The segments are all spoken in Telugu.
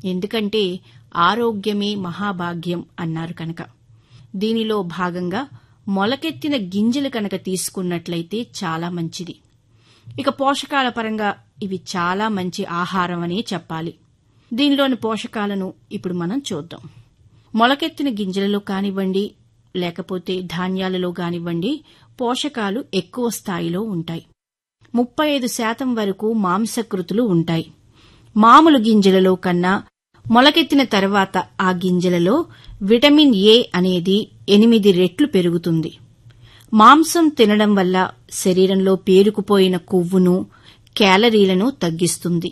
ఎందుకంటే ఆరోగ్యమే మహాభాగ్యం అన్నారు కనుక దీనిలో భాగంగా మొలకెత్తిన గింజలు కనుక తీసుకున్నట్లయితే చాలా మంచిది ఇక పోషకాల పరంగా ఇవి చాలా మంచి ఆహారం అనే చెప్పాలి దీనిలోని పోషకాలను ఇప్పుడు మనం చూద్దాం మొలకెత్తిన గింజలలో కానివ్వండి లేకపోతే ధాన్యాలలో కానివ్వండి పోషకాలు ఎక్కువ స్థాయిలో ఉంటాయి ముప్పై ఐదు శాతం వరకు మాంసకృతులు ఉంటాయి మామూలు గింజలలో కన్నా మొలకెత్తిన తర్వాత ఆ గింజలలో విటమిన్ ఏ అనేది ఎనిమిది రెట్లు పెరుగుతుంది మాంసం తినడం వల్ల శరీరంలో పేరుకుపోయిన కొవ్వును క్యాలరీలను తగ్గిస్తుంది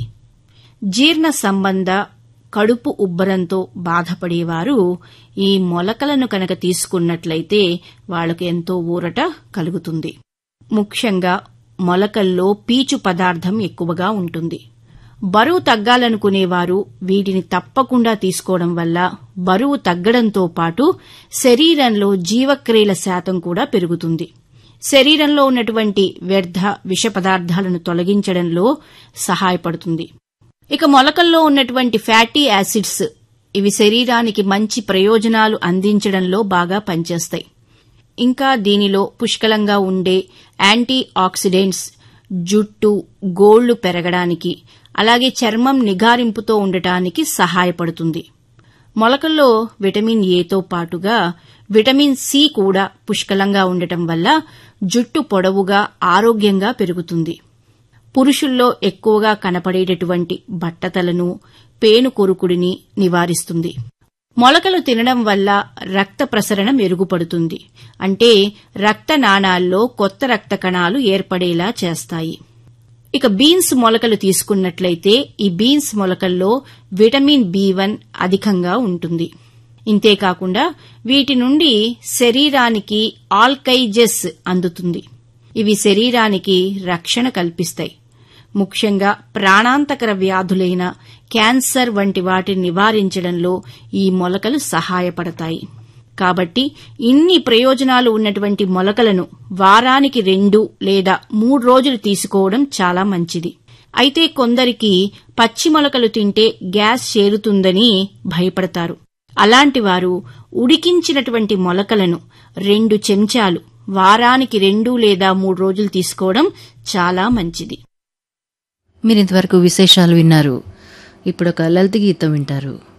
జీర్ణ సంబంధ కడుపు ఉబ్బరంతో బాధపడేవారు ఈ మొలకలను కనుక తీసుకున్నట్లయితే వాళ్లకు ఎంతో ఊరట కలుగుతుంది ముఖ్యంగా మొలకల్లో పీచు పదార్థం ఎక్కువగా ఉంటుంది బరువు తగ్గాలనుకునేవారు వీటిని తప్పకుండా తీసుకోవడం వల్ల బరువు తగ్గడంతో పాటు శరీరంలో జీవక్రియల శాతం కూడా పెరుగుతుంది శరీరంలో ఉన్నటువంటి వ్యర్థ విష పదార్థాలను తొలగించడంలో సహాయపడుతుంది ఇక మొలకల్లో ఉన్నటువంటి ఫ్యాటీ యాసిడ్స్ ఇవి శరీరానికి మంచి ప్రయోజనాలు అందించడంలో బాగా పనిచేస్తాయి ఇంకా దీనిలో పుష్కలంగా ఉండే యాంటీ ఆక్సిడెంట్స్ జుట్టు గోళ్లు పెరగడానికి అలాగే చర్మం నిగారింపుతో ఉండటానికి సహాయపడుతుంది మొలకల్లో విటమిన్ ఏతో పాటుగా విటమిన్ సి కూడా పుష్కలంగా ఉండటం వల్ల జుట్టు పొడవుగా ఆరోగ్యంగా పెరుగుతుంది పురుషుల్లో ఎక్కువగా కనపడేటటువంటి బట్టతలను పేను కొరుకుడిని నివారిస్తుంది మొలకలు తినడం వల్ల రక్త ప్రసరణ మెరుగుపడుతుంది అంటే రక్త నాణాల్లో కొత్త రక్త కణాలు ఏర్పడేలా చేస్తాయి ఇక బీన్స్ మొలకలు తీసుకున్నట్లయితే ఈ బీన్స్ మొలకల్లో విటమిన్ బి వన్ అధికంగా ఉంటుంది ఇంతేకాకుండా వీటి నుండి శరీరానికి ఆల్కైజెస్ అందుతుంది ఇవి శరీరానికి రక్షణ కల్పిస్తాయి ముఖ్యంగా ప్రాణాంతకర వ్యాధులైన క్యాన్సర్ వంటి వాటిని నివారించడంలో ఈ మొలకలు సహాయపడతాయి కాబట్టి ఇన్ని ప్రయోజనాలు ఉన్నటువంటి మొలకలను వారానికి రెండు లేదా మూడు రోజులు తీసుకోవడం చాలా మంచిది అయితే కొందరికి పచ్చి మొలకలు తింటే గ్యాస్ చేరుతుందని భయపడతారు అలాంటి వారు ఉడికించినటువంటి మొలకలను రెండు చెంచాలు వారానికి రెండు లేదా మూడు రోజులు తీసుకోవడం చాలా మంచిది మీరింతవరకు విశేషాలు విన్నారు ఇప్పుడు ఒక లలిత గీతం వింటారు